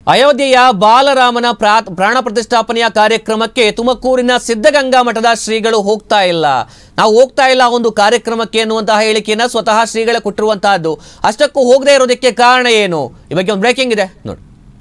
ಅಯೋಧ್ಯೆಯ ಬಾಲರಾಮನ ಪ್ರಾ- ಪ್ರಾಣ ಪ್ರತಿಷ್ಠಾಪನೆಯ ಕಾರ್ಯಕ್ರಮಕ್ಕೆ ತುಮಕೂರಿನ ಸಿದ್ಧಗಂಗಾ ಮಠದ ಶ್ರೀಗಳು ಹೋಗ್ತಾ ಇಲ್ಲ ನಾವು ಹೋಗ್ತಾ ಇಲ್ಲ ಒಂದು ಕಾರ್ಯಕ್ರಮಕ್ಕೆ ಅನ್ನುವಂತಹ ಹೇಳಿಕೆಯನ್ನ ಸ್ವತಃ ಶ್ರೀಗಳೇ ಕೊಟ್ಟಿರುವಂತಹದ್ದು ಅಷ್ಟಕ್ಕೂ ಹೋಗದೆ ಇರೋದಕ್ಕೆ ಕಾರಣ ಏನು ಈ ಬಗ್ಗೆ ಒಂದು ಬ್ರೇಕಿಂಗ್ ಇದೆ ನೋಡಿ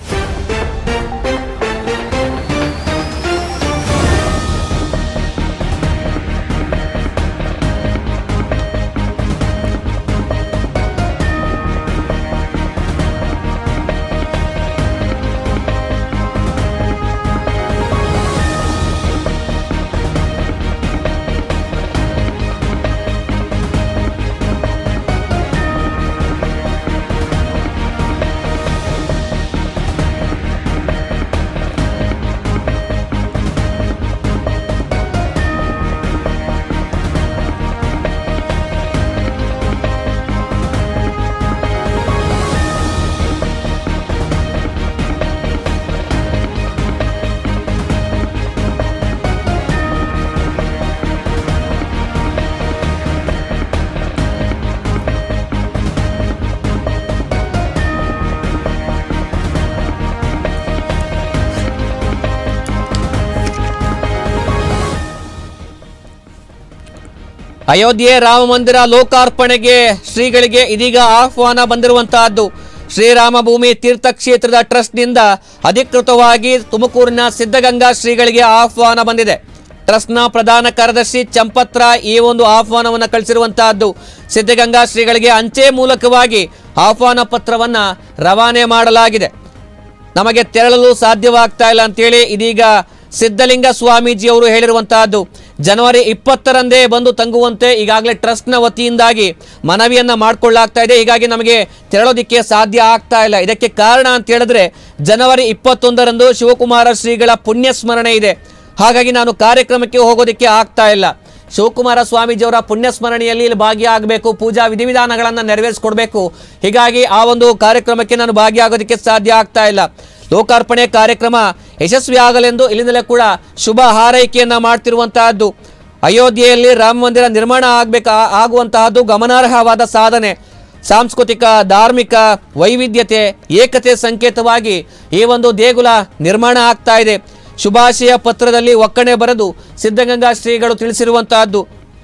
ಅಯೋಧ್ಯೆ ರಾಮ ಮಂದಿರ ಲೋಕಾರ್ಪಣೆಗೆ ಶ್ರೀಗಳಿಗೆ ಇದೀಗ ಆಹ್ವಾನ ಬಂದಿರುವಂತಹದ್ದು ಶ್ರೀರಾಮ ಭೂಮಿ ತೀರ್ಥಕ್ಷೇತ್ರದ ಟ್ರಸ್ಟ್ನಿಂದ ಅಧಿಕೃತವಾಗಿ ತುಮಕೂರಿನ ಸಿದ್ಧಗಂಗಾ ಶ್ರೀಗಳಿಗೆ ಆಹ್ವಾನ ಬಂದಿದೆ ಟ್ರಸ್ಟ್ನ ಪ್ರಧಾನ ಕಾರ್ಯದರ್ಶಿ ಚಂಪತ್ರ ಈ ಒಂದು ಆಹ್ವಾನವನ್ನು ಕಳಿಸಿರುವಂತಹದ್ದು ಸಿದ್ಧಗಂಗಾ ಶ್ರೀಗಳಿಗೆ ಅಂಚೆ ಮೂಲಕವಾಗಿ ಆಹ್ವಾನ ಪತ್ರವನ್ನ ರವಾನೆ ಮಾಡಲಾಗಿದೆ ನಮಗೆ ತೆರಳಲು ಸಾಧ್ಯವಾಗ್ತಾ ಇಲ್ಲ ಅಂತೇಳಿ ಇದೀಗ ಸಿದ್ಧಲಿಂಗ ಸ್ವಾಮೀಜಿ ಅವರು ಹೇಳಿರುವಂತಹದ್ದು ಜನವರಿ ಇಪ್ಪತ್ತರಂದೇ ಬಂದು ತಂಗುವಂತೆ ಈಗಾಗಲೇ ಟ್ರಸ್ಟ್ನ ವತಿಯಿಂದಾಗಿ ಮನವಿಯನ್ನ ಮಾಡಿಕೊಳ್ಳಾಗ್ತಾ ಇದೆ ಹೀಗಾಗಿ ನಮಗೆ ತೆರಳೋದಿಕ್ಕೆ ಸಾಧ್ಯ ಆಗ್ತಾ ಇಲ್ಲ ಇದಕ್ಕೆ ಕಾರಣ ಅಂತ ಹೇಳಿದ್ರೆ ಜನವರಿ ಇಪ್ಪತ್ತೊಂದರಂದು ಶಿವಕುಮಾರ ಶ್ರೀಗಳ ಪುಣ್ಯ ಸ್ಮರಣೆ ಇದೆ ಹಾಗಾಗಿ ನಾನು ಕಾರ್ಯಕ್ರಮಕ್ಕೆ ಹೋಗೋದಕ್ಕೆ ಆಗ್ತಾ ಇಲ್ಲ ಶಿವಕುಮಾರ ಸ್ವಾಮೀಜಿಯವರ ಪುಣ್ಯ ಸ್ಮರಣೆಯಲ್ಲಿ ಇಲ್ಲಿ ಭಾಗಿಯಾಗಬೇಕು ಪೂಜಾ ವಿಧಿವಿಧಾನಗಳನ್ನು ನೆರವೇರಿಸಿಕೊಡ್ಬೇಕು ಹೀಗಾಗಿ ಆ ಒಂದು ಕಾರ್ಯಕ್ರಮಕ್ಕೆ ನಾನು ಭಾಗಿಯಾಗೋದಕ್ಕೆ ಸಾಧ್ಯ ಆಗ್ತಾ ಇಲ್ಲ ಲೋಕಾರ್ಪಣೆ ಕಾರ್ಯಕ್ರಮ ಯಶಸ್ವಿ ಆಗಲೆಂದು ಇಲ್ಲಿಂದಲೇ ಕೂಡ ಶುಭ ಹಾರೈಕೆಯನ್ನ ಮಾಡ್ತಿರುವಂತಹದ್ದು ಅಯೋಧ್ಯೆಯಲ್ಲಿ ರಾಮ ಮಂದಿರ ನಿರ್ಮಾಣ ಆಗ್ಬೇಕ ಆಗುವಂತಹದ್ದು ಗಮನಾರ್ಹವಾದ ಸಾಧನೆ ಸಾಂಸ್ಕೃತಿಕ ಧಾರ್ಮಿಕ ವೈವಿಧ್ಯತೆ ಏಕತೆ ಸಂಕೇತವಾಗಿ ಈ ಒಂದು ದೇಗುಲ ನಿರ್ಮಾಣ ಆಗ್ತಾ ಇದೆ ಶುಭಾಶಯ ಪತ್ರದಲ್ಲಿ ಒಕ್ಕಣೆ ಬರೆದು ಸಿದ್ಧಗಂಗಾ ಶ್ರೀಗಳು ತಿಳಿಸಿರುವಂತಹದ್ದು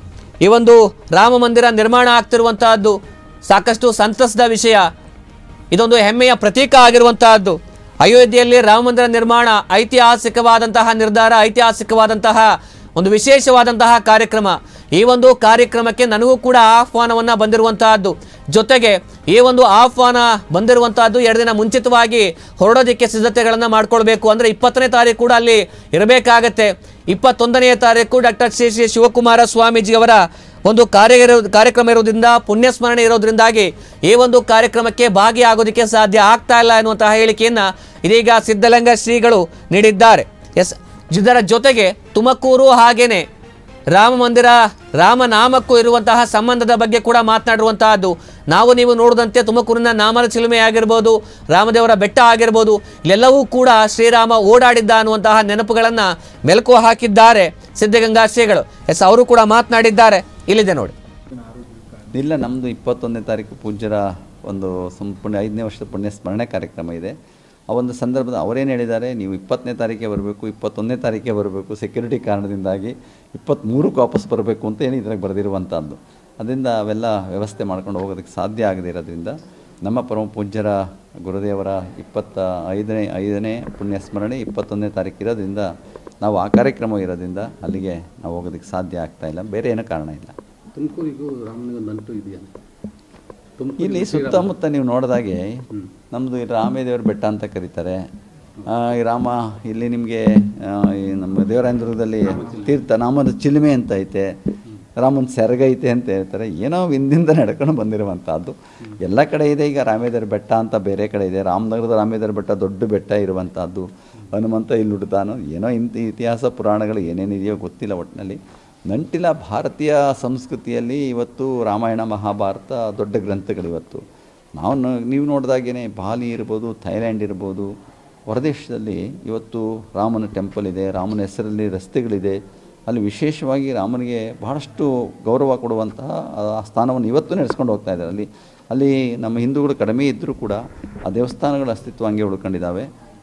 ಈ ಒಂದು ರಾಮ ಮಂದಿರ ನಿರ್ಮಾಣ ಆಗ್ತಿರುವಂತಹದ್ದು ಸಾಕಷ್ಟು ಸಂತಸದ ವಿಷಯ ಇದೊಂದು ಹೆಮ್ಮೆಯ ಪ್ರತೀಕ ಆಗಿರುವಂತಹದ್ದು ಅಯೋಧ್ಯೆಯಲ್ಲಿ ರಾಮ ಮಂದಿರ ನಿರ್ಮಾಣ ಐತಿಹಾಸಿಕವಾದಂತಹ ನಿರ್ಧಾರ ಐತಿಹಾಸಿಕವಾದಂತಹ ಒಂದು ವಿಶೇಷವಾದಂತಹ ಕಾರ್ಯಕ್ರಮ ಈ ಒಂದು ಕಾರ್ಯಕ್ರಮಕ್ಕೆ ನನಗೂ ಕೂಡ ಆಹ್ವಾನವನ್ನ ಬಂದಿರುವಂತಹದ್ದು ಜೊತೆಗೆ ಈ ಒಂದು ಆಹ್ವಾನ ಬಂದಿರುವಂತಹದ್ದು ಎರಡು ದಿನ ಮುಂಚಿತವಾಗಿ ಹೊರಡೋದಕ್ಕೆ ಸಿದ್ಧತೆಗಳನ್ನು ಮಾಡ್ಕೊಳ್ಬೇಕು ಅಂದ್ರೆ ಇಪ್ಪತ್ತನೇ ತಾರೀಕು ಕೂಡ ಅಲ್ಲಿ ಇರಬೇಕಾಗತ್ತೆ ಇಪ್ಪತ್ತೊಂದನೆಯ ತಾರೀಕು ಡಾಕ್ಟರ್ ಶ್ರೀ ಶ್ರೀ ಶಿವಕುಮಾರ ಸ್ವಾಮೀಜಿ ಅವರ ಒಂದು ಕಾರ್ಯ ಇರೋ ಕಾರ್ಯಕ್ರಮ ಇರೋದ್ರಿಂದ ಪುಣ್ಯಸ್ಮರಣೆ ಇರೋದ್ರಿಂದಾಗಿ ಈ ಒಂದು ಕಾರ್ಯಕ್ರಮಕ್ಕೆ ಭಾಗಿಯಾಗೋದಕ್ಕೆ ಸಾಧ್ಯ ಆಗ್ತಾ ಇಲ್ಲ ಎನ್ನುವಂತಹ ಹೇಳಿಕೆಯನ್ನ ಇದೀಗ ಸಿದ್ಧಲಿಂಗ ಶ್ರೀಗಳು ನೀಡಿದ್ದಾರೆ ಎಸ್ ಇದರ ಜೊತೆಗೆ ತುಮಕೂರು ಹಾಗೇನೆ ರಾಮ ಮಂದಿರ ರಾಮನಾಮಕ್ಕೂ ಇರುವಂತಹ ಸಂಬಂಧದ ಬಗ್ಗೆ ಕೂಡ ಮಾತನಾಡಿರುವಂತಹದ್ದು ನಾವು ನೀವು ನೋಡಿದಂತೆ ತುಮಕೂರಿನ ನಾಮದ ಚಿಲುಮೆ ಆಗಿರ್ಬೋದು ರಾಮದೇವರ ಬೆಟ್ಟ ಆಗಿರ್ಬೋದು ಇಲ್ಲೆಲ್ಲವೂ ಕೂಡ ಶ್ರೀರಾಮ ಓಡಾಡಿದ್ದ ಅನ್ನುವಂತಹ ನೆನಪುಗಳನ್ನು ಮೆಲುಕು ಹಾಕಿದ್ದಾರೆ ಸಿದ್ಧಗಂಗಾ ಶ್ರೀಗಳು ಎಸ್ ಅವರು ಕೂಡ ಮಾತನಾಡಿದ್ದಾರೆ ಇಲ್ಲಿದೆ ನೋಡಿ ಇಲ್ಲ ನಮ್ಮದು ಇಪ್ಪತ್ತೊಂದನೇ ತಾರೀಕು ಪೂಜ್ಯರ ಒಂದು ಸಂ- ಪುಣ್ಯ ಐದನೇ ವರ್ಷದ ಪುಣ್ಯ ಸ್ಮರಣೆ ಕಾರ್ಯಕ್ರಮ ಇದೆ ಆ ಒಂದು ಸಂದರ್ಭದ ಅವರೇನು ಹೇಳಿದ್ದಾರೆ ನೀವು ಇಪ್ಪತ್ತನೇ ತಾರೀಕೆ ಬರಬೇಕು ಇಪ್ಪತ್ತೊಂದನೇ ತಾರೀಕೆ ಬರಬೇಕು ಸೆಕ್ಯೂರಿಟಿ ಕಾರಣದಿಂದಾಗಿ ಇಪ್ಪತ್ತ್ಮೂರಕ್ಕೆ ವಾಪಸ್ ಬರಬೇಕು ಅಂತ ಏನು ಇದ್ರಾಗ ಬರೆದಿರುವಂಥದ್ದು ಅದರಿಂದ ಅವೆಲ್ಲ ವ್ಯವಸ್ಥೆ ಮಾಡ್ಕೊಂಡು ಹೋಗೋದಕ್ಕೆ ಸಾಧ್ಯ ಆಗದೇ ಇರೋದ್ರಿಂದ ನಮ್ಮ ಪರಮ ಪೂಜ್ಯರ ಗುರುದೇವರ ಇಪ್ಪತ್ತ ಐದನೇ ಐದನೇ ಪುಣ್ಯ ಸ್ಮರಣೆ ಇಪ್ಪತ್ತೊಂದನೇ ತಾರೀಕು ಇರೋದ್ರಿಂದ ನಾವು ಆ ಕಾರ್ಯಕ್ರಮ ಇರೋದ್ರಿಂದ ಅಲ್ಲಿಗೆ ನಾವು ಹೋಗೋದಕ್ಕೆ ಸಾಧ್ಯ ಆಗ್ತಾ ಇಲ್ಲ ಬೇರೆ ಏನೂ ಕಾರಣ ಇಲ್ಲ ತುಮಕೂರಿಗೂ ರಾಮನಿಗೂ ನಂಟು ಇದೆಯಾ ತುಮಕೂರು ಇಲ್ಲಿ ಸುತ್ತಮುತ್ತ ನೀವು ನೋಡಿದಾಗೆ ನಮ್ಮದು ಈ ರಾಮೇದೇವ್ರ ಬೆಟ್ಟ ಅಂತ ಕರೀತಾರೆ ಆ, ಈ ರಾಮ ಇಲ್ಲಿ ನಿಮಗೆ ಈ ನಮ್ಮ ದೇವರಾಯನದುರ್ಗದಲ್ಲಿ ತೀರ್ಥ ನಾಮದ ಚಿಲುಮೆ ಅಂತ ಐತೆ ರಾಮನ ಸೆರಗ ಐತೆ ಅಂತ ಹೇಳ್ತಾರೆ ಏನೋ ಹಿಂದಿಂದ ನಡ್ಕೊಂಡು ಬಂದಿರುವಂಥದ್ದು ಎಲ್ಲ ಕಡೆ ಇದೆ ಈಗ ರಾಮೇದೇವ್ರ ಬೆಟ್ಟ ಅಂತ ಬೇರೆ ಕಡೆ ಇದೆ ರಾಮನಗರದ ರಾಮೇದೇವ್ರ ಬೆಟ್ಟ ದೊಡ್ಡ ಬೆಟ್ಟ ಇರುವಂಥದ್ದು ಹನುಮಂತ ಇಲ್ಲಿ ಹುಡ್ತಾನೋ ಏನೋ ಇಂಥ ಇತಿಹಾಸ ಪುರಾಣಗಳು ಏನೇನಿದೆಯೋ ಗೊತ್ತಿಲ್ಲ ಒಟ್ಟಿನಲ್ಲಿ ನಂಟಿಲ್ಲ ಭಾರತೀಯ ಸಂಸ್ಕೃತಿಯಲ್ಲಿ ಇವತ್ತು ರಾಮಾಯಣ ಮಹಾಭಾರತ ದೊಡ್ಡ ಗ್ರಂಥಗಳು ಇವತ್ತು ನಾವು ನ- ನೀವು ನೋಡಿದಾಗೇ ಬಾಲಿ ಇರ್ಬೋದು ಥೈಲ್ಯಾಂಡ್ ಇರ್ಬೋದು ಹೊರದೇಶದಲ್ಲಿ ಇವತ್ತು ರಾಮನ ಟೆಂಪಲ್ ಇದೆ ರಾಮನ ಹೆಸರಲ್ಲಿ ರಸ್ತೆಗಳಿದೆ ಅಲ್ಲಿ ವಿಶೇಷವಾಗಿ ರಾಮನಿಗೆ ಬಹಳಷ್ಟು ಗೌರವ ಕೊಡುವಂತಹ ಆ ಸ್ಥಾನವನ್ನು ಇವತ್ತು ನಡೆಸ್ಕೊಂಡು ಹೋಗ್ತಾ ಇದ್ದಾರೆ ಅಲ್ಲಿ ಅಲ್ಲಿ ನಮ್ಮ ಹಿಂದೂಗಳು ಕಡಿಮೆ ಇದ್ದರೂ ಕೂಡ ಆ ದೇವಸ್ಥಾನಗಳ ಅಸ್ತಿತ್ವ ಹಂಗೆ ಉಳ್ಕೊಂಡಿದ್ದಾವೆ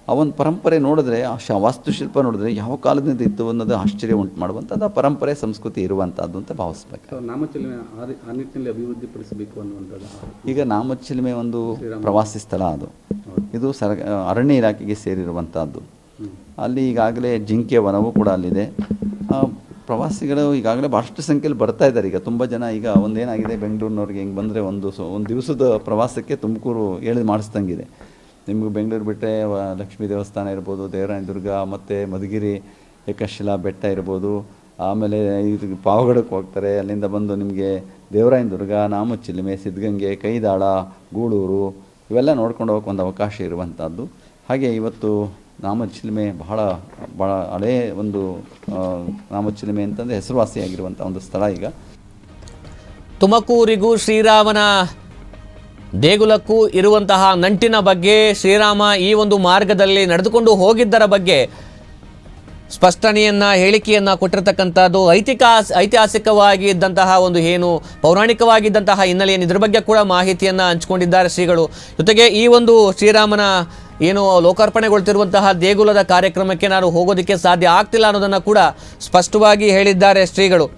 ಆ ಒಂದು ಪರಂಪರೆ ನೋಡಿದ್ರೆ ಆ ಶ ವಾಸ್ತುಶಿಲ್ಪ ನೋಡಿದ್ರೆ ಯಾವ ಕಾಲದಿಂದ ಇತ್ತು ಅನ್ನೋದು ಆಶ್ಚರ್ಯ ಉಂಟು ಮಾಡುವಂಥದ್ದು ಆ ಪರಂಪರೆ ಸಂಸ್ಕೃತಿ ಇರುವಂಥದ್ದು ಅಂತ ಭಾವಿಸ್ಬೇಕು ಸೊ ನಾಮಚಲನೆ ಆ ರಿ- ಆ ನಿಟ್ಟಿನಲ್ಲಿ ಅಭಿವೃದ್ಧಿಪಡಿಸಬೇಕು ಅನ್ನುವಂಥದ್ದು ಈಗ ನಾಮಚಿಲುಮೆ ಒಂದು ಪ್ರವಾಸಿ ಸ್ಥಳ ಅದು ಇದು ಸರ ಅರಣ್ಯ ಇಲಾಖೆಗೆ ಸೇರಿರುವಂಥದ್ದು ಅಲ್ಲಿ ಈಗಾಗಲೇ ಜಿಂಕೆ ವನವೂ ಕೂಡ ಅಲ್ಲಿದೆ ಆ, ಪ್ರವಾಸಿಗಳು ಈಗಾಗಲೇ ಭಾಳಷ್ಟು ಸಂಖ್ಯೆಯಲ್ಲಿ ಬರ್ತಾ ಇದ್ದಾರೆ ಈಗ ತುಂಬ ಜನ ಈಗ ಒಂದೇನಾಗಿದೆ ಬೆಂಗಳೂರಿನವ್ರಿಗೆ ಹಿಂಗೆ ಬಂದರೆ ಒಂದು ಸೊ ಒಂದು ದಿವಸದ ಪ್ರವಾಸಕ್ಕೆ ತುಮಕೂರು ಹೇಳಿ ಮಾಡಿಸ್ದಂಗಿದೆ ನಿಮಗೆ ಬೆಂಗಳೂರು ಬಿಟ್ಟರೆ ಲಕ್ಷ್ಮೀ ದೇವಸ್ಥಾನ ಇರ್ಬೋದು ದೇವರಾಯನ ದುರ್ಗ ಮತ್ತು ಮಧುಗಿರಿ ಏಕಶಿಲಾ ಬೆಟ್ಟ ಇರ್ಬೋದು ಆಮೇಲೆ ಇದು ಪಾವಗಡಕ್ಕೆ ಹೋಗ್ತಾರೆ ಅಲ್ಲಿಂದ ಬಂದು ನಿಮಗೆ ದೇವರಾಯನ ದುರ್ಗ ನಾಮಚಿಲುಮೆ ಸಿದ್ಧಗಂಗೆ ಕೈದಾಳ ಗೂಳೂರು ಇವೆಲ್ಲ ನೋಡ್ಕೊಂಡು ಹೋಗೋಕೆ ಒಂದು ಅವಕಾಶ ಇರುವಂಥದ್ದು ಹಾಗೆ ಇವತ್ತು ನಾಮಚಿಲುಮೆ ಬಹಳ ಭಾಳ ಹಳೇ ಒಂದು ಆ, ನಾಮಚಿಲುಮೆ ಅಂತಂದರೆ ಹೆಸರುವಾಸಿಯಾಗಿರುವಂಥ ಒಂದು ಸ್ಥಳ ಈಗ ತುಮಕೂರಿಗೂ ಶ್ರೀರಾಮನ ದೇಗುಲಕ್ಕೂ ಇರುವಂತಹ ನಂಟಿನ ಬಗ್ಗೆ ಶ್ರೀರಾಮ ಈ ಒಂದು ಮಾರ್ಗದಲ್ಲಿ ನಡೆದುಕೊಂಡು ಹೋಗಿದ್ದರ ಬಗ್ಗೆ ಸ್ಪಷ್ಟನೆಯನ್ನ ಹೇಳಿಕೆಯನ್ನ ಕೊಟ್ಟಿರತಕ್ಕಂಥದ್ದು ಐತಿಹಾಸ ಐತಿಹಾಸಿಕವಾಗಿ ಇದ್ದಂತಹ ಒಂದು ಏನು ಪೌರಾಣಿಕವಾಗಿದ್ದಂತಹ ಹಿನ್ನೆಲೆಯನ್ನು ಇದ್ರ ಬಗ್ಗೆ ಕೂಡ ಮಾಹಿತಿಯನ್ನ ಹಂಚಿಕೊಂಡಿದ್ದಾರೆ ಶ್ರೀಗಳು ಜೊತೆಗೆ ಈ ಒಂದು ಶ್ರೀರಾಮನ ಏನು ಲೋಕಾರ್ಪಣೆಗೊಳ್ತಿರುವಂತಹ ದೇಗುಲದ ಕಾರ್ಯಕ್ರಮಕ್ಕೆ ನಾನು ಹೋಗೋದಕ್ಕೆ ಸಾಧ್ಯ ಆಗ್ತಿಲ್ಲ ಅನ್ನೋದನ್ನ ಕೂಡ ಸ್ಪಷ್ಟವಾಗಿ ಹೇಳಿದ್ದಾರೆ ಶ್ರೀಗಳು